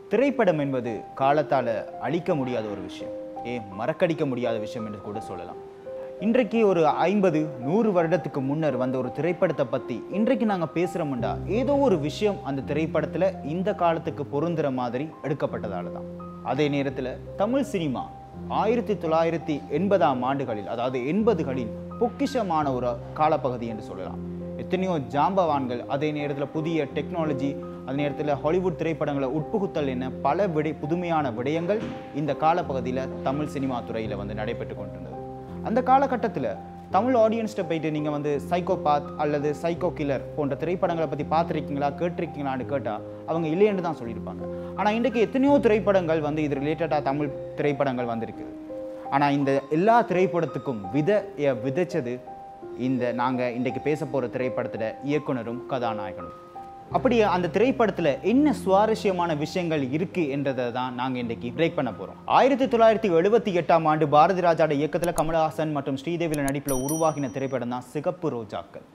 திரைப்படம் என்பது காலத்தால் அழிக்க முடியாத ஒரு விஷயம் ஏன் மறக்கடிக்க முடியாத விஷயம் என்று கூட சொல்லலாம் இன்றைக்கு ஒரு ஐம்பது நூறு வருடத்துக்கு முன்னர் வந்த ஒரு திரைப்படத்தை பற்றி இன்றைக்கு நாங்கள் பேசுகிறோம்டா ஏதோ ஒரு விஷயம் அந்த திரைப்படத்தில் இந்த காலத்துக்கு பொருந்துற மாதிரி எடுக்கப்பட்டதால தான் அதே நேரத்தில் தமிழ் சினிமா ஆயிரத்தி தொள்ளாயிரத்தி எண்பதாம் ஆண்டுகளில் அதாவது எண்பதுகளில் பொக்கிஷமான ஒரு காலப்பகுதி என்று சொல்லலாம் எத்தனையோ ஜாம்பவான்கள் அதே நேரத்தில் புதிய டெக்னாலஜி அதே நேரத்தில் ஹாலிவுட் திரைப்படங்களை உட்புகுத்தல் என்ன பல விடை புதுமையான விடயங்கள் இந்த காலப்பகுதியில் தமிழ் சினிமா துறையில் வந்து நடைபெற்று கொண்டிருந்தது அந்த காலகட்டத்தில் தமிழ் ஆடியன்ஸ்கிட்ட போயிட்டு நீங்கள் வந்து சைக்கோபாத் அல்லது சைக்கோ கில்லர் போன்ற திரைப்படங்களை பற்றி பார்த்துருக்கீங்களா கேட்டிருக்கீங்களான்னு கேட்டால் அவங்க இல்லைன்னு தான் சொல்லியிருப்பாங்க ஆனால் இன்றைக்கு எத்தனையோ திரைப்படங்கள் வந்து இது ரிலேட்டடாக தமிழ் திரைப்படங்கள் வந்திருக்குது ஆனால் இந்த எல்லா திரைப்படத்துக்கும் விதைய விதைச்சது இந்த நாங்கள் இன்றைக்கு பேச போகிற திரைப்படத்தில் இயக்குனரும் கதாநாயகனும் அப்படி அந்த திரைப்படத்தில் என்ன சுவாரஸ்யமான விஷயங்கள் இருக்கு என்றதை தான் நாங்கள் இன்றைக்கி பிரேக் பண்ண போகிறோம் ஆயிரத்தி தொள்ளாயிரத்தி எழுபத்தி எட்டாம் ஆண்டு பாரதி ராஜாட இயக்கத்தில் கமலஹாசன் மற்றும் ஸ்ரீதேவியில் நடிப்பில் உருவாகின திரைப்படம் தான் சிகப்பு ரோஜாக்கள்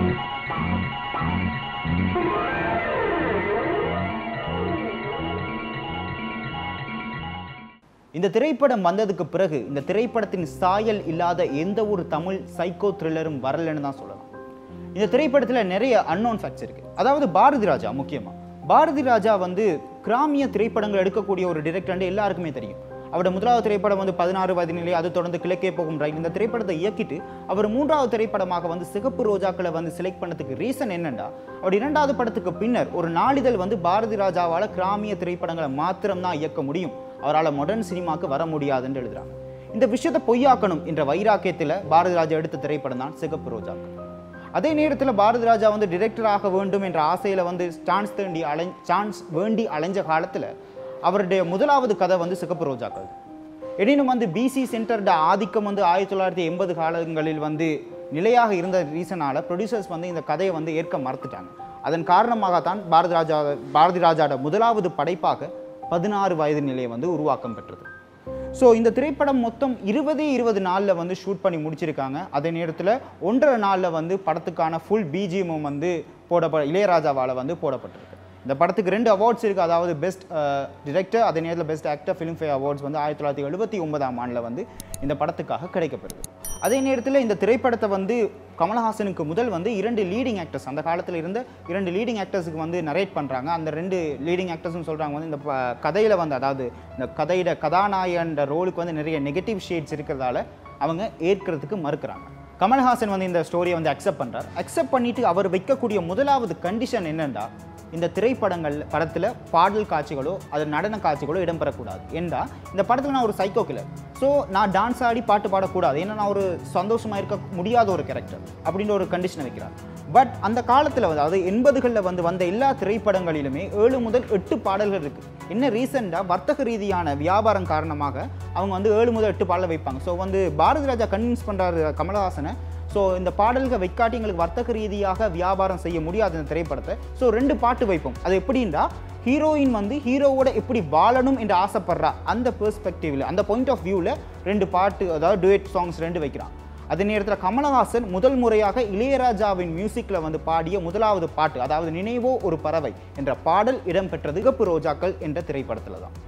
இந்த திரைப்படம் வந்ததுக்கு பிறகு இந்த திரைப்படத்தின் சாயல் இல்லாத எந்த ஒரு தமிழ் சைக்கோ த்ரில்லரும் வரலன்னு தான் சொல்லலாம் இந்த திரைப்படத்தில் நிறைய அன்னோன் ஃபேக்ட்ஸ் இருக்கு அதாவது பாரதி ராஜா முக்கியமா பாரதி ராஜா வந்து கிராமிய திரைப்படங்கள் எடுக்கக்கூடிய ஒரு டிரெக்டர் எல்லாருக்குமே தெரியும் அவரோட முதலாவது திரைப்படம் வந்து பதினாறு வயதினிலே அது தொடர்ந்து கிழக்கே போகும் ரயில் இந்த திரைப்படத்தை இயக்கிட்டு அவர் மூன்றாவது திரைப்படமாக வந்து சிகப்பு ரோஜாக்களை வந்து செலக்ட் பண்ணதுக்கு ரீசன் என்னன்னா அவர் இரண்டாவது படத்துக்கு பின்னர் ஒரு நாளிதழ் வந்து பாரதி ராஜாவால் கிராமிய திரைப்படங்களை மாத்திரம்தான் இயக்க முடியும் அவரால் மாடர்ன் சினிமாவுக்கு வர முடியாதுன்னு எழுதுறாங்க இந்த விஷயத்தை பொய்யாக்கணும் என்ற வைராக்கியத்தில் பாரதி ராஜா எடுத்த திரைப்படம் தான் சிகப்பு ரோஜாக்கள் அதே நேரத்தில் பாரதி ராஜா வந்து டிரெக்டர் ஆக வேண்டும் என்ற ஆசையில் வந்து சான்ஸ் தேண்டி அலை சான்ஸ் வேண்டி அலைஞ்ச காலத்தில் அவருடைய முதலாவது கதை வந்து சிகப்பு ரோஜாக்கள் எனினும் வந்து பிசி சென்டர்ட ஆதிக்கம் வந்து ஆயிரத்தி தொள்ளாயிரத்தி எண்பது காலங்களில் வந்து நிலையாக இருந்த ரீசனால ப்ரொடியூசர்ஸ் வந்து இந்த கதையை வந்து ஏற்க மறுத்துட்டாங்க அதன் காரணமாகத்தான் பாரதி ராஜா பாரதி ராஜாவோட முதலாவது படைப்பாக பதினாறு வயது நிலையை வந்து உருவாக்கம் பெற்றது ஸோ இந்த திரைப்படம் மொத்தம் இருபதே இருபது நாளில் வந்து ஷூட் பண்ணி முடிச்சிருக்காங்க அதே நேரத்தில் ஒன்றரை நாளில் வந்து படத்துக்கான ஃபுல் பிஜிஎம்மும் வந்து போடப்ப இளையராஜாவால் வந்து போடப்பட்டிருக்கு இந்த படத்துக்கு ரெண்டு அவார்ட்ஸ் இருக்குது அதாவது பெஸ்ட் டிரெக்டர் அதே நேரத்தில் பெஸ்ட் ஆக்டர் ஃபிலிம்ஃபேர் அவார்ட்ஸ் வந்து ஆயிரத்தி தொள்ளாயிரத்தி எழுபத்தி ஒன்பதாம் ஆண்டில் வந்து இந்த படத்துக்காக கிடைக்கப்பெறுது அதே நேரத்தில் இந்த திரைப்படத்தை வந்து கமலஹாசனுக்கு முதல் வந்து இரண்டு லீடிங் ஆக்டர்ஸ் அந்த காலத்தில் இருந்த இரண்டு லீடிங் ஆக்டர்ஸுக்கு வந்து நரேட் பண்ணுறாங்க அந்த ரெண்டு லீடிங் ஆக்டர்ஸ்னு சொல்கிறாங்க வந்து இந்த ப- கதையில வந்து அதாவது இந்த கதையோட கதாநாயகன்ற ரோலுக்கு வந்து நிறைய நெகட்டிவ் ஷேட்ஸ் இருக்கிறதால அவங்க ஏற்கிறதுக்கு மறுக்கிறாங்க கமல்ஹாசன் வந்து இந்த ஸ்டோரியை வந்து அக்செப்ட் பண்றார் அக்செப்ட் பண்ணிட்டு அவர் வைக்கக்கூடிய முதலாவது கண்டிஷன் என்னன்னா இந்த திரைப்படங்கள் படத்தில் பாடல் காட்சிகளோ அது நடன காட்சிகளோ இடம்பெறக்கூடாது ஏண்டா இந்த படத்தில் நான் ஒரு சைக்கோ கில்லர் ஸோ நான் டான்ஸ் ஆடி பாட்டு பாடக்கூடாது ஏன்னா நான் ஒரு சந்தோஷமாக இருக்க முடியாத ஒரு கேரக்டர் அப்படின்ற ஒரு கண்டிஷனை வைக்கிறார் பட் அந்த காலத்தில் வந்து அதாவது எண்பதுகளில் வந்து வந்த எல்லா திரைப்படங்களிலுமே ஏழு முதல் எட்டு பாடல்கள் இருக்கு என்ன ரீசெண்டாக வர்த்தக ரீதியான வியாபாரம் காரணமாக அவங்க வந்து ஏழு முதல் எட்டு பாடல் வைப்பாங்க ஸோ வந்து பாரதி ராஜா கன்வின்ஸ் பண்ணுறாரு கமலஹாசனை ஸோ இந்த பாடல்கள் வைக்காட்டி எங்களுக்கு வர்த்தக ரீதியாக வியாபாரம் செய்ய முடியாது இந்த திரைப்படத்தை ஸோ ரெண்டு பாட்டு வைப்போம் அது எப்படின்னா ஹீரோயின் வந்து ஹீரோவோட எப்படி வாழணும் என்று ஆசைப்படுறா அந்த பெர்ஸ்பெக்டிவ்ல அந்த பாயிண்ட் ஆஃப் வியூவில் ரெண்டு பாட்டு அதாவது டுயட் சாங்ஸ் ரெண்டு வைக்கிறான் அதே நேரத்தில் கமலஹாசன் முதல் முறையாக இளையராஜாவின் மியூசிக்கில் வந்து பாடிய முதலாவது பாட்டு அதாவது நினைவோ ஒரு பறவை என்ற பாடல் இடம்பெற்றது சிகப்பு ரோஜாக்கள் என்ற திரைப்படத்தில் தான்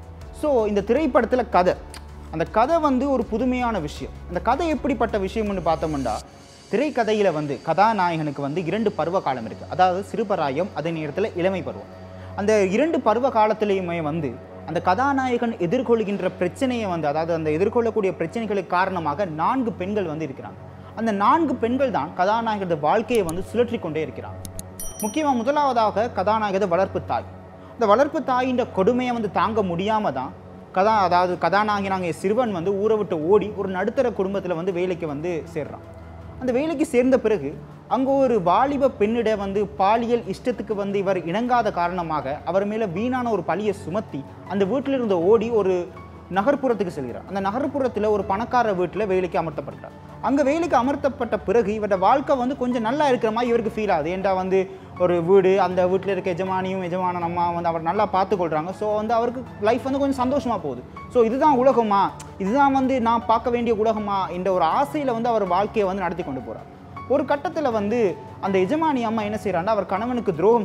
ஸோ இந்த திரைப்படத்தில் கதை அந்த கதை வந்து ஒரு புதுமையான விஷயம் அந்த கதை எப்படிப்பட்ட விஷயம்னு பார்த்தோம்னா திரைக்கதையில் வந்து கதாநாயகனுக்கு வந்து இரண்டு பருவ காலம் இருக்குது அதாவது சிறுபராயம் அதே நேரத்தில் இளமை பருவம் அந்த இரண்டு பருவ காலத்திலையுமே வந்து அந்த கதாநாயகன் எதிர்கொள்கின்ற பிரச்சனையை வந்து அதாவது அந்த எதிர்கொள்ளக்கூடிய பிரச்சனைகளுக்கு காரணமாக நான்கு பெண்கள் வந்து இருக்கிறாங்க அந்த நான்கு பெண்கள் தான் கதாநாயகனது வாழ்க்கையை வந்து சுழற்றி கொண்டே இருக்கிறாங்க முக்கியமாக முதலாவதாக கதாநாயகத வளர்ப்பு தாய் இந்த வளர்ப்பு தாயின் கொடுமையை வந்து தாங்க முடியாம தான் கதா அதாவது கதாநாயகனாகிய சிறுவன் வந்து ஊரை விட்டு ஓடி ஒரு நடுத்தர குடும்பத்தில் வந்து வேலைக்கு வந்து சேர்றான் அந்த வேலைக்கு சேர்ந்த பிறகு அங்கே ஒரு வாலிப பெண்ணிட வந்து பாலியல் இஷ்டத்துக்கு வந்து இவர் இணங்காத காரணமாக அவர் மேலே வீணான ஒரு பழியை சுமத்தி அந்த வீட்டில் இருந்த ஓடி ஒரு நகர்ப்புறத்துக்கு செல்கிறார் அந்த நகர்ப்புறத்தில் ஒரு பணக்கார வீட்டில் வேலைக்கு அமர்த்தப்பட்டார் அங்கே வேலைக்கு அமர்த்தப்பட்ட பிறகு இவரோட வாழ்க்கை வந்து கொஞ்சம் நல்லா இருக்கிற மாதிரி இவருக்கு ஃபீல் ஆகுது ஏன்டா வந்து ஒரு வீடு அந்த வீட்டில் இருக்க எஜமானியும் எஜமான அம்மா வந்து அவர் நல்லா பார்த்துக்கொள்கிறாங்க ஸோ வந்து அவருக்கு லைஃப் வந்து கொஞ்சம் சந்தோஷமாக போகுது ஸோ இதுதான் உலகமா இதுதான் வந்து நான் பார்க்க வேண்டிய உலகமா என்ற ஒரு ஆசையில் வந்து அவர் வாழ்க்கையை வந்து நடத்தி கொண்டு போகிறார் ஒரு கட்டத்தில் வந்து அந்த எஜமானி அம்மா என்ன செய்கிறான்னா அவர் கணவனுக்கு துரோகம் செய்கிறான்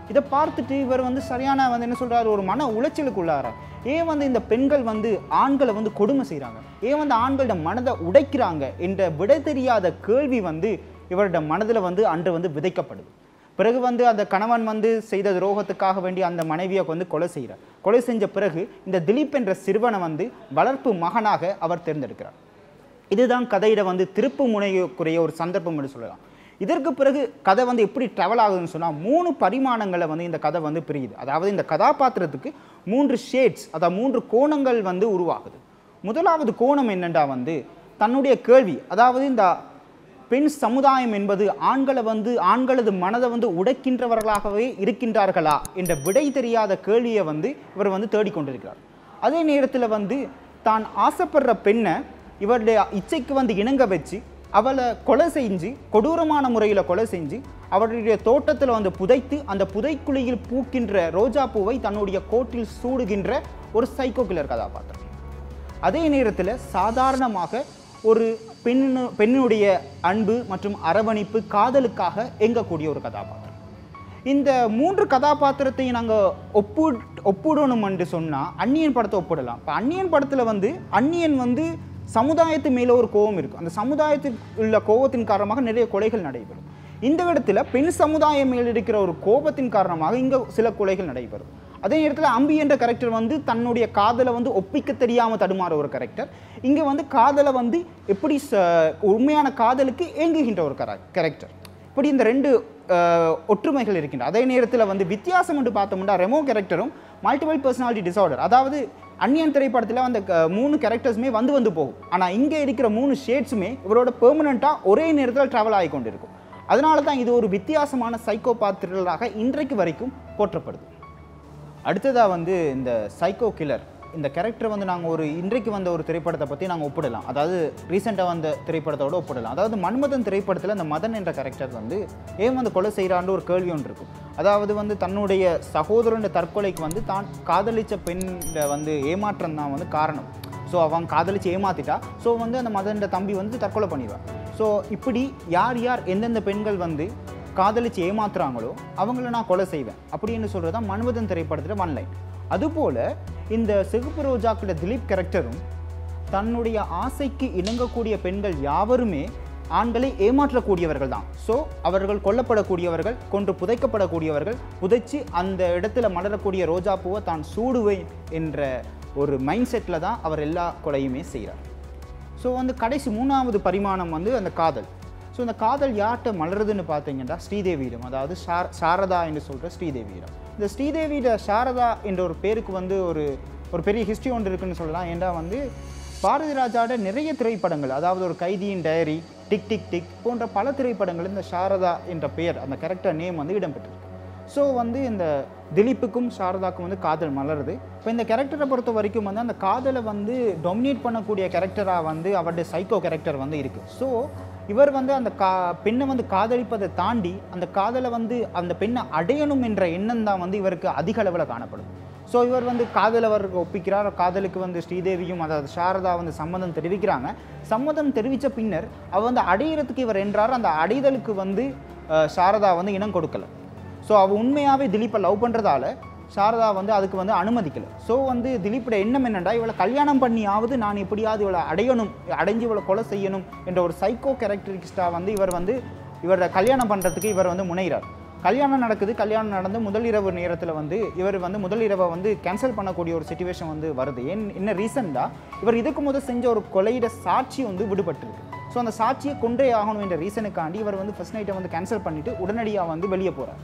இதை பார்த்துட்டு இவர் வந்து சரியான வந்து என்ன சொல்றாரு ஒரு மன உளைச்சலுக்கு உள்ளார ஏன் வந்து இந்த பெண்கள் வந்து ஆண்களை வந்து கொடுமை செய்கிறாங்க ஏன் வந்து ஆண்களோட மனதை உடைக்கிறாங்க என்ற விடை தெரியாத கேள்வி வந்து இவரோட மனதில் வந்து அன்று வந்து விதைக்கப்படுது பிறகு வந்து அந்த கணவன் வந்து செய்த துரோகத்துக்காக வேண்டி அந்த மனைவியை வந்து கொலை செய்கிறார் கொலை செஞ்ச பிறகு இந்த திலீப் என்ற சிறுவனை வந்து வளர்ப்பு மகனாக அவர் தேர்ந்தெடுக்கிறார் இதுதான் கதையிட வந்து திருப்பு முனையக்குரிய ஒரு சந்தர்ப்பம் என்று சொல்லலாம் இதற்கு பிறகு கதை வந்து எப்படி ட்ராவல் ஆகுதுன்னு சொன்னால் மூணு பரிமாணங்களை வந்து இந்த கதை வந்து பிரியுது அதாவது இந்த கதாபாத்திரத்துக்கு மூன்று ஷேட்ஸ் அதாவது மூன்று கோணங்கள் வந்து உருவாகுது முதலாவது கோணம் என்னண்டா வந்து தன்னுடைய கேள்வி அதாவது இந்த பெண் சமுதாயம் என்பது ஆண்களை வந்து ஆண்களது மனதை வந்து உடைக்கின்றவர்களாகவே இருக்கின்றார்களா என்ற விடை தெரியாத கேள்வியை வந்து இவர் வந்து தேடிக்கொண்டிருக்கிறார் அதே நேரத்தில் வந்து தான் ஆசைப்படுற பெண்ணை இவருடைய இச்சைக்கு வந்து இணங்க வச்சு அவளை கொலை செஞ்சு கொடூரமான முறையில் கொலை செஞ்சு அவருடைய தோட்டத்தில் வந்து புதைத்து அந்த புதைக்குழியில் பூக்கின்ற ரோஜா பூவை தன்னுடைய கோட்டில் சூடுகின்ற ஒரு சைக்கோ கில்லர் கதாபாத்திரம் அதே நேரத்தில் சாதாரணமாக ஒரு பெண்ணு பெண்ணுடைய அன்பு மற்றும் அரவணைப்பு காதலுக்காக எங்கக்கூடிய ஒரு கதாபாத்திரம் இந்த மூன்று கதாபாத்திரத்தையும் நாங்கள் ஒப்பு ஒப்பிடணும் என்று சொன்னால் அந்நியன் படத்தை ஒப்பிடலாம் இப்போ அந்நியன் படத்தில் வந்து அந்நியன் வந்து சமுதாயத்து மேலே ஒரு கோபம் இருக்கும் அந்த சமுதாயத்துக்கு உள்ள கோபத்தின் காரணமாக நிறைய கொலைகள் நடைபெறும் இந்த இடத்துல பெண் சமுதாயம் மேல் இருக்கிற ஒரு கோபத்தின் காரணமாக இங்கே சில கொலைகள் நடைபெறும் அதே நேரத்தில் அம்பி என்ற கேரக்டர் வந்து தன்னுடைய காதலை வந்து ஒப்பிக்க தெரியாமல் தடுமாற ஒரு கேரக்டர் இங்கே வந்து காதலை வந்து எப்படி ச- உண்மையான காதலுக்கு ஏங்குகின்ற ஒரு கேரக்டர் இப்படி இந்த ரெண்டு அஹ், ஒற்றுமைகள் இருக்கின்றன அதே நேரத்தில் வந்து வித்தியாசம் என்று பார்த்தோம்னா ரெமோ கேரக்டரும் மல்டிபிள் பர்சனாலிட்டி டிசார்டர் அதாவது அந்நியன் திரைப்படத்தில் அந்த க- மூணு கேரக்டர்ஸுமே வந்து வந்து போகும் ஆனால் இங்கே இருக்கிற மூணு ஷேட்ஸுமே இவரோட பெர்மனண்ட்டாக ஒரே நேரத்தில் ட்ராவல் ஆகி கொண்டிருக்கும் அதனால தான் இது ஒரு வித்தியாசமான சைக்கோ த்ரில்லராக இன்றைக்கு வரைக்கும் போற்றப்படுது அடுத்ததாக வந்து இந்த சைக்கோ கில்லர் இந்த கேரக்டர் வந்து நாங்கள் ஒரு இன்றைக்கு வந்த ஒரு திரைப்படத்தை பற்றி நாங்கள் ஒப்பிடலாம் அதாவது ரீசெண்டாக வந்த திரைப்படத்தோட ஒப்பிடலாம் அதாவது மன்மதன் திரைப்படத்தில் அந்த மதன் என்ற கேரக்டர் வந்து ஏன் வந்து கொலை செய்கிறான்னு ஒரு கேள்வி ஒன்று இருக்கும் அதாவது வந்து தன்னுடைய சகோதரன் தற்கொலைக்கு வந்து தான் காதலிச்ச பெண்ணை வந்து ஏமாற்றம் தான் வந்து காரணம் ஸோ அவன் காதலிச்சு ஏமாத்திட்டா ஸோ வந்து அந்த மதன் தம்பி வந்து தற்கொலை பண்ணிடுவான் ஸோ இப்படி யார் யார் எந்தெந்த பெண்கள் வந்து காதலிச்சு ஏமாத்துறாங்களோ அவங்கள நான் கொலை செய்வேன் அப்படின்னு சொல்கிறது தான் மன்மதன் திரைப்படத்தில் ஒன் லைன் அதுபோல் இந்த சிகப்பு ரோஜாக்குள்ள திலீப் கேரக்டரும் தன்னுடைய ஆசைக்கு இணங்கக்கூடிய பெண்கள் யாவருமே ஆண்களை ஏமாற்றக்கூடியவர்கள் தான் ஸோ அவர்கள் கொல்லப்படக்கூடியவர்கள் கொன்று புதைக்கப்படக்கூடியவர்கள் புதைச்சு அந்த இடத்துல மலரக்கூடிய ரோஜா பூவை தான் சூடுவேன் என்ற ஒரு மைண்ட் செட்டில் தான் அவர் எல்லா கொலையுமே செய்கிறார் ஸோ வந்து கடைசி மூணாவது பரிமாணம் வந்து அந்த காதல் ஸோ இந்த காதல் யார்கிட்ட மலருதுன்னு பார்த்தீங்கன்னா ஸ்ரீதேவியிடம் அதாவது சார சாரதா என்று சொல்கிற ஸ்ரீதேவியிடம் இந்த ஸ்ரீதேவியிட சாரதா என்ற ஒரு பேருக்கு வந்து ஒரு ஒரு பெரிய ஹிஸ்ட்ரி ஒன்று இருக்குன்னு சொல்லலாம் ஏன்டா வந்து பாரதி ராஜாவோட நிறைய திரைப்படங்கள் அதாவது ஒரு கைதியின் டைரி டிக் டிக் டிக் போன்ற பல திரைப்படங்கள் இந்த சாரதா என்ற பெயர் அந்த கேரக்டர் நேம் வந்து இடம்பெற்றிருக்கு ஸோ வந்து இந்த திலீப்புக்கும் சாரதாக்கும் வந்து காதல் மலருது இப்போ இந்த கேரக்டரை பொறுத்த வரைக்கும் வந்து அந்த காதலை வந்து டொமினேட் பண்ணக்கூடிய கேரக்டராக வந்து அவருடைய சைக்கோ கேரக்டர் வந்து இருக்குது ஸோ இவர் வந்து அந்த கா பெண்ணை வந்து காதலிப்பதை தாண்டி அந்த காதலை வந்து அந்த பெண்ணை அடையணும் என்ற எண்ணம் தான் வந்து இவருக்கு அதிக அளவில் காணப்படும் ஸோ இவர் வந்து காதல் அவருக்கு ஒப்பிக்கிறார் காதலுக்கு வந்து ஸ்ரீதேவியும் அதாவது சாரதா வந்து சம்மதம் தெரிவிக்கிறாங்க சம்மதம் தெரிவித்த பின்னர் அவ வந்து அடையிறதுக்கு இவர் என்றார் அந்த அடைதலுக்கு வந்து அஹ், சாரதா வந்து இனம் கொடுக்கல ஸோ அவள் உண்மையாகவே திலீப்பை லவ் பண்ணுறதால சாரதா வந்து அதுக்கு வந்து அனுமதிக்கலை ஸோ வந்து திலீப்போட எண்ணம் என்னண்டா இவளை கல்யாணம் பண்ணியாவது நான் எப்படியாவது இவளை அடையணும் அடைஞ்சு இவளை கொலை செய்யணும் என்ற ஒரு சைக்கோ கேரக்டரிஸ்டாக வந்து இவர் வந்து இவரை கல்யாணம் பண்ணுறதுக்கு இவர் வந்து முனைகிறார் கல்யாணம் நடக்குது கல்யாணம் நடந்து முதல் இரவு நேரத்தில் வந்து இவர் வந்து முதல் இரவை வந்து கேன்சல் பண்ணக்கூடிய ஒரு சுச்சுவேஷன் வந்து வருது ஏன் என்ன ரீசன் தான் இவர் இதுக்கு முதல் செஞ்ச ஒரு கொலையிட சாட்சி வந்து விடுபட்டிருக்கு ஸோ அந்த சாட்சியை கொண்டே ஆகணும் என்ற ரீசனுக்காண்டி இவர் வந்து ஃபர்ஸ்ட் நைட்டை வந்து கேன்சல் பண்ணிட்டு உடனடியாக வந்து வெளியே போகிறார்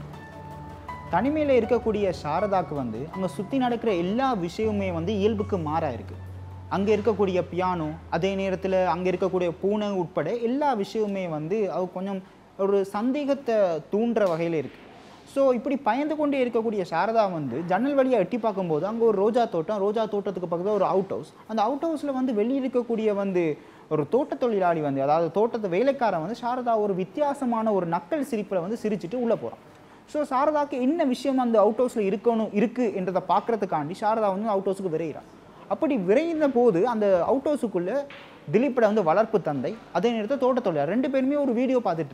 தனிமையில் இருக்கக்கூடிய சாரதாக்கு வந்து அங்கே சுற்றி நடக்கிற எல்லா விஷயமுமே வந்து இயல்புக்கு மாறா இருக்கு அங்கே இருக்கக்கூடிய பியானோ அதே நேரத்தில் அங்கே இருக்கக்கூடிய பூனை உட்பட எல்லா விஷயமுமே வந்து அவ கொஞ்சம் ஒரு சந்தேகத்தை தூண்டுற வகையில் இருக்கு ஸோ இப்படி பயந்து கொண்டே இருக்கக்கூடிய சாரதா வந்து ஜன்னல் வழியாக எட்டி பார்க்கும்போது அங்கே ஒரு ரோஜா தோட்டம் ரோஜா தோட்டத்துக்கு பக்கத்தில் ஒரு அவுட் ஹவுஸ் அந்த அவுட் ஹவுஸில் வந்து வெளியே இருக்கக்கூடிய வந்து ஒரு தோட்ட தொழிலாளி வந்து அதாவது தோட்டத்து வேலைக்காரன் வந்து சாரதா ஒரு வித்தியாசமான ஒரு நக்கல் சிரிப்பில் வந்து சிரிச்சிட்டு உள்ளே போகிறான் ஸோ சாரதாக்கு என்ன விஷயம் அந்த அவுட் ஹவுஸில் இருக்கணும் இருக்குது என்றதை பார்க்கறதுக்காண்டி சாரதா வந்து அவுட் ஹவுஸுக்கு விரைகிறான் அப்படி விரைந்த போது அந்த அவுட் ஹவுஸுக்குள்ளே திலீப்போட வந்து வளர்ப்பு தந்தை அதே நேரத்தில் தோட்ட தொழிலாளர் ரெண்டு பேருமே ஒரு வீடியோ பார்த்துட்டு இருக்கான்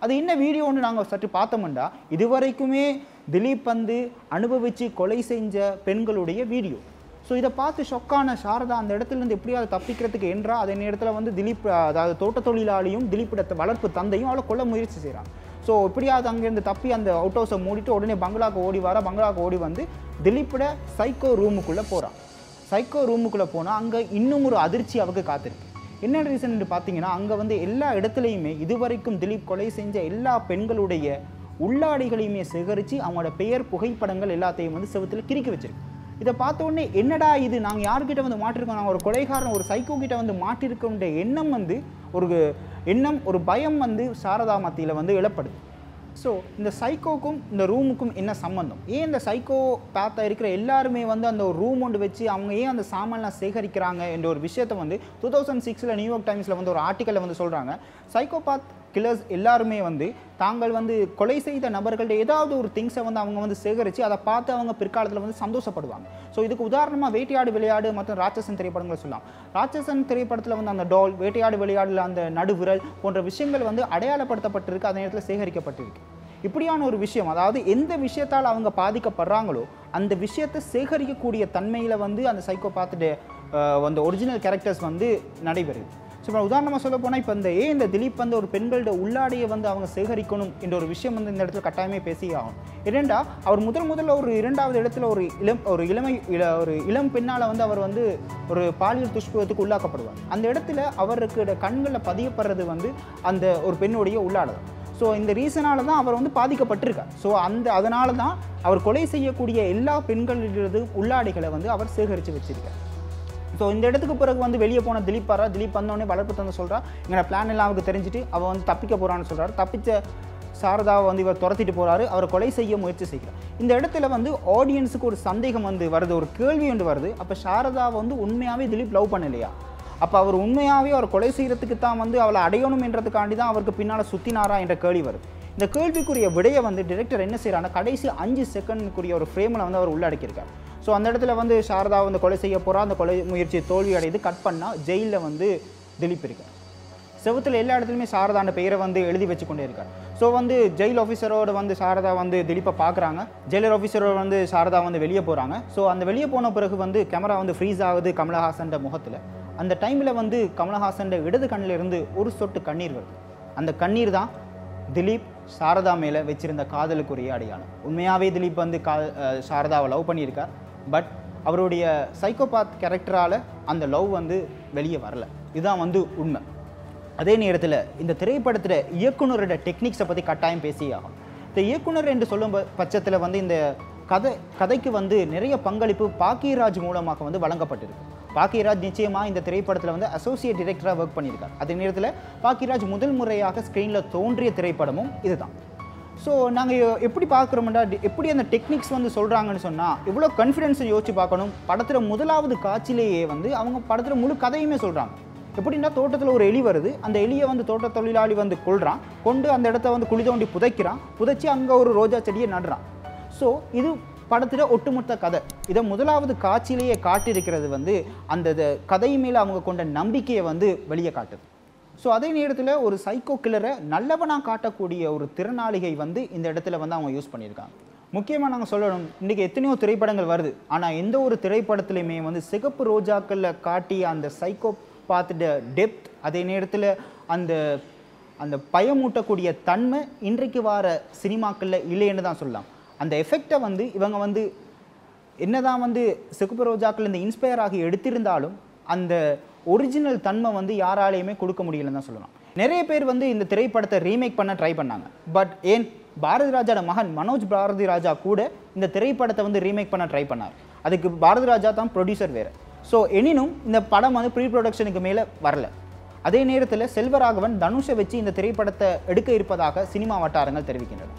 அது என்ன வீடியோன்னு நாங்கள் சற்று பார்த்தோம்னா இதுவரைக்குமே திலீப் வந்து அனுபவித்து கொலை செஞ்ச பெண்களுடைய வீடியோ ஸோ இதை பார்த்து ஷொக்கான சாரதா அந்த இடத்துல இருந்து எப்படியாவது தப்பிக்கிறதுக்கு என்றா அதே நேரத்தில் வந்து திலீப் அதாவது தோட்ட தொழிலாளியும் திலீப்போட வளர்ப்பு தந்தையும் அவளை கொல்ல முயற்சி செய்கிறான் ஸோ எப்படியாவது அங்கேருந்து தப்பி அந்த அவுட் ஹவுஸை மூடிட்டு உடனே பங்களாக்கு ஓடி வர பங்களாக்கு ஓடி வந்து திலீப்போட சைக்கோ ரூமுக்குள்ளே போகிறான் சைக்கோ ரூமுக்குள்ளே போனால் அங்கே இன்னும் ஒரு அதிர்ச்சி அவருக்கு காத்திருக்கு என்ன ரீசன் பார்த்தீங்கன்னா அங்கே வந்து எல்லா இடத்துலையுமே இதுவரைக்கும் திலீப் கொலை செஞ்ச எல்லா பெண்களுடைய உள்ளாடைகளையுமே சேகரித்து அவங்களோட பெயர் புகைப்படங்கள் எல்லாத்தையும் வந்து செவுத்துல கிறுக்கி வச்சிருக்கு இதை பார்த்த உடனே என்னடா இது நாங்கள் யார்கிட்ட வந்து மாட்டிருக்கோம் நாங்கள் ஒரு கொலைகாரன் ஒரு சைக்கோ கிட்ட வந்து மாட்டிருக்கோன்ற எண்ணம் வந்து ஒரு எண்ணம் ஒரு பயம் வந்து சாரதா மத்தியில் வந்து எழப்படுது ஸோ இந்த சைக்கோக்கும் இந்த ரூமுக்கும் என்ன சம்மந்தம் ஏன் இந்த சைக்கோ பேத்தா இருக்கிற எல்லாருமே வந்து அந்த ஒரு ரூம் ஒன்று வச்சு அவங்க ஏன் அந்த சாமான்லாம் சேகரிக்கிறாங்க என்ற ஒரு விஷயத்தை வந்து டூ தௌசண்ட் சிக்ஸில் நியூயார்க் டைம்ஸில் வந்து ஒரு ஆர்டிக்கலில் வந்து சொல்கிறாங்க சைக்கோபாத் கில்லர்ஸ் எல்லாருமே வந்து தாங்கள் வந்து கொலை செய்த நபர்கள்ட்ட ஏதாவது ஒரு திங்ஸை வந்து அவங்க வந்து சேகரித்து அதை பார்த்து அவங்க பிற்காலத்தில் வந்து சந்தோஷப்படுவாங்க ஸோ இதுக்கு உதாரணமாக வேட்டையாடு விளையாடு மற்றும் ராட்சசன் திரைப்படங்களை சொல்லலாம் ராட்சசன் திரைப்படத்தில் வந்து அந்த டால் வேட்டையாடு விளையாடுல அந்த நடுவிரல் போன்ற விஷயங்கள் வந்து அடையாளப்படுத்தப்பட்டிருக்கு அதே நேரத்தில் சேகரிக்கப்பட்டிருக்கு இப்படியான ஒரு விஷயம் அதாவது எந்த விஷயத்தால் அவங்க பாதிக்கப்படுறாங்களோ அந்த விஷயத்தை சேகரிக்கக்கூடிய தன்மையில் வந்து அந்த சைக்கோ பார்த்துட்டு அந்த ஒரிஜினல் கேரக்டர்ஸ் வந்து நடைபெறுது ஸோ இப்போ உதாரணமாக சொல்ல போனால் இப்போ இந்த ஏன் இந்த திலீப் வந்து ஒரு பெண்களோட உள்ளாடையை வந்து அவங்க சேகரிக்கணும் என்ற ஒரு விஷயம் வந்து இந்த இடத்துல கட்டாயமே பேசியே ஆகும் இரண்டா அவர் முதல் முதல்ல ஒரு இரண்டாவது இடத்துல ஒரு இளம் ஒரு இளமை இள ஒரு இளம் பெண்ணால் வந்து அவர் வந்து ஒரு பாலியல் துஷ்பத்துக்கு உள்ளாக்கப்படுவார் அந்த இடத்துல அவருக்கு கண்களில் பதியப்படுறது வந்து அந்த ஒரு பெண்ணுடைய உள்ளாடை தான் ஸோ இந்த ரீசனால தான் அவர் வந்து பாதிக்கப்பட்டிருக்கார் ஸோ அந்த அதனால தான் அவர் கொலை செய்யக்கூடிய எல்லா பெண்களிலிருந்து உள்ளாடைகளை வந்து அவர் சேகரித்து வச்சிருக்கார் ஸோ இந்த இடத்துக்கு பிறகு வந்து வெளியே போன திலீப் வரா திலீப் வந்தோடனே வளர்ப்பு தந்து சொல்கிறா எங்களோட பிளான் எல்லாம் அவருக்கு தெரிஞ்சுட்டு அவள் வந்து தப்பிக்க போகிறான்னு சொல்கிறாரு தப்பிச்ச சாரதாவை வந்து இவர் துரத்திட்டு போகிறாரு அவரை கொலை செய்ய முயற்சி செய்கிறார் இந்த இடத்துல வந்து ஆடியன்ஸுக்கு ஒரு சந்தேகம் வந்து வருது ஒரு கேள்வி ஒன்று வருது அப்போ சாரதாவை வந்து உண்மையாகவே திலீப் லவ் பண்ணலையா அப்போ அவர் உண்மையாகவே அவர் கொலை செய்கிறதுக்கு தான் வந்து அவளை அடையணும் என்றதுக்காண்டி தான் அவருக்கு பின்னால் சுற்றினாரா என்ற கேள்வி வருது இந்த கேள்விக்குரிய விடையை வந்து டிரெக்டர் என்ன செய்கிறாருன்னா கடைசி அஞ்சு செகண்டுக்குரிய ஒரு ஃப்ரேமில் வந்து அவர் உள்ளடக்கியிருக்கார் ஸோ அந்த இடத்துல வந்து சாரதா வந்து கொலை செய்ய போகிறா அந்த கொலை முயற்சி தோல்வி அடையுது கட் பண்ணால் ஜெயிலில் வந்து திலீப் இருக்கார் செவத்தில் எல்லா இடத்துலையுமே சாரதாண்ட பெயரை வந்து எழுதி வச்சு கொண்டே இருக்கார் ஸோ வந்து ஜெயில் ஆஃபீஸரோட வந்து சாரதா வந்து திலீப்பை பார்க்குறாங்க ஜெயிலர் ஆஃபீஸரோட வந்து சாரதா வந்து வெளியே போகிறாங்க ஸோ அந்த வெளியே போன பிறகு வந்து கேமரா வந்து ஃப்ரீஸ் ஆகுது கமலஹாசன் முகத்தில் அந்த டைமில் வந்து கமலஹாசன் இடது கண்ணில் இருந்து ஒரு சொட்டு கண்ணீர் வருது அந்த கண்ணீர் தான் திலீப் சாரதா மேலே வச்சிருந்த காதலுக்குரிய அடையாளம் உண்மையாகவே திலீப் வந்து கா அஹ் சாரதாவை லவ் பண்ணியிருக்கார் பட் அவருடைய சைக்கோபாத் கேரக்டரால் அந்த லவ் வந்து வெளியே வரல இதுதான் வந்து உண்மை அதே நேரத்தில் இந்த திரைப்படத்தில் இயக்குனரோட டெக்னிக்ஸை பற்றி கட்டாயம் பேசியே ஆகும் இந்த இயக்குனர் என்று சொல்லும் ப- பட்சத்தில் வந்து இந்த கதை கதைக்கு வந்து நிறைய பங்களிப்பு பாக்கியராஜ் மூலமாக வந்து வழங்கப்பட்டிருக்கு பாக்கியராஜ் நிச்சயமாக இந்த திரைப்படத்தில் வந்து அசோசியேட் டிரெக்டராக ஒர்க் பண்ணியிருக்கார் அதே நேரத்தில் பாக்கியராஜ் முதல் முறையாக ஸ்க்ரீனில் தோன்றிய திரைப்படமும் இதுதான் ஸோ நாங்கள் எப்படி பார்க்குறோம்டா எப்படி அந்த டெக்னிக்ஸ் வந்து சொல்கிறாங்கன்னு சொன்னால் இவ்வளோ கான்ஃபிடென்ஸை யோசிச்சு பார்க்கணும் படத்தில் முதலாவது காட்சியிலேயே வந்து அவங்க படத்தில் முழு கதையுமே சொல்கிறாங்க எப்படின்னா தோட்டத்தில் ஒரு எலி வருது அந்த எலியை வந்து தோட்ட தொழிலாளி வந்து கொள்றான் கொண்டு அந்த இடத்த வந்து குழி தோண்டி புதைக்கிறான் புதைச்சி அங்கே ஒரு ரோஜா செடியை நடுறான் ஸோ இது படத்தில் ஒட்டுமொத்த கதை இதை முதலாவது காட்சியிலேயே காட்டியிருக்கிறது வந்து அந்த இத- கதை மேலே அவங்க கொண்ட நம்பிக்கையை வந்து வெளியே காட்டுது ஸோ அதே நேரத்தில் ஒரு சைக்கோ கில்லரை நல்லவனாக காட்டக்கூடிய ஒரு திறனாளிகை வந்து இந்த இடத்துல வந்து அவங்க யூஸ் பண்ணியிருக்காங்க முக்கியமாக நாங்கள் சொல்லணும் இன்றைக்கி எத்தனையோ திரைப்படங்கள் வருது ஆனால் எந்த ஒரு திரைப்படத்துலையுமே வந்து சிகப்பு ரோஜாக்களில் காட்டிய அந்த சைக்கோ பார்த்துட்ட டெப்த் அதே நேரத்தில் அந்த அந்த பயமூட்டக்கூடிய தன்மை இன்றைக்கு வர சினிமாக்களில் இல்லைன்னு தான் சொல்லலாம் அந்த எஃபெக்டை வந்து இவங்க வந்து என்னதான் வந்து சிகப்பு ரோஜாக்கள் இந்த இன்ஸ்பயர் ஆகி எடுத்திருந்தாலும் அந்த ஒரிஜினல் தன்மை வந்து யாராலையுமே கொடுக்க முடியலன்னு தான் சொல்லலாம் நிறைய பேர் வந்து இந்த திரைப்படத்தை ரீமேக் பண்ண ட்ரை பண்ணாங்க பட் ஏன் பாரதி ராஜாவோட மகன் மனோஜ் பாரதி ராஜா கூட இந்த திரைப்படத்தை வந்து ரீமேக் பண்ண ட்ரை பண்ணார் அதுக்கு பாரதி ராஜா தான் ப்ரொடியூசர் வேறு ஸோ எனினும் இந்த படம் வந்து ப்ரீ ப்ரொடக்ஷனுக்கு மேலே வரல அதே நேரத்தில் செல்வராகவன் தனுஷை வச்சு இந்த திரைப்படத்தை எடுக்க இருப்பதாக சினிமா வட்டாரங்கள் தெரிவிக்கின்றன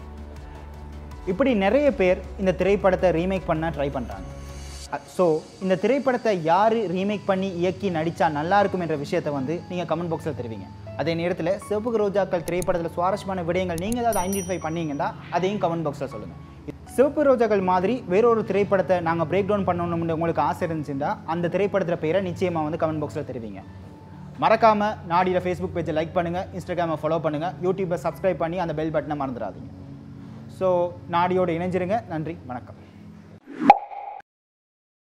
இப்படி நிறைய பேர் இந்த திரைப்படத்தை ரீமேக் பண்ண ட்ரை பண்ணுறாங்க ஸோ இந்த திரைப்படத்தை யார் ரீமேக் பண்ணி இயக்கி நடித்தா நல்லா இருக்கும் என்ற விஷயத்தை வந்து நீங்கள் கமெண்ட் பாக்ஸில் தெரிவிங்க அதே நேரத்தில் சிவப்பு ரோஜாக்கள் திரைப்படத்தில் சுவாரஸ்யமான விடயங்கள் நீங்கள் ஏதாவது ஐடென்டிஃபை பண்ணீங்கன்னா அதையும் கமெண்ட் பாக்ஸில் சொல்லுங்கள் சிவப்பு ரோஜாக்கள் மாதிரி வேறொரு திரைப்படத்தை நாங்கள் பிரேக் டவுன் பண்ணணும்னு உங்களுக்கு ஆசை இருந்துச்சுன்னா அந்த திரைப்படத்தில் பெயரை நிச்சயமாக வந்து கமெண்ட் பாக்ஸில் தெரிவிங்க மறக்காம நாடியோட ஃபேஸ்புக் பேஜை லைக் பண்ணுங்க இன்ஸ்டாகிராமை ஃபாலோ பண்ணுங்க யூடியூப்பை சப்ஸ்கிரைப் பண்ணி அந்த பெல் பட்டனை மறந்துடாதீங்க ஸோ நாடியோட இணைஞ்சிருங்க நன்றி வணக்கம்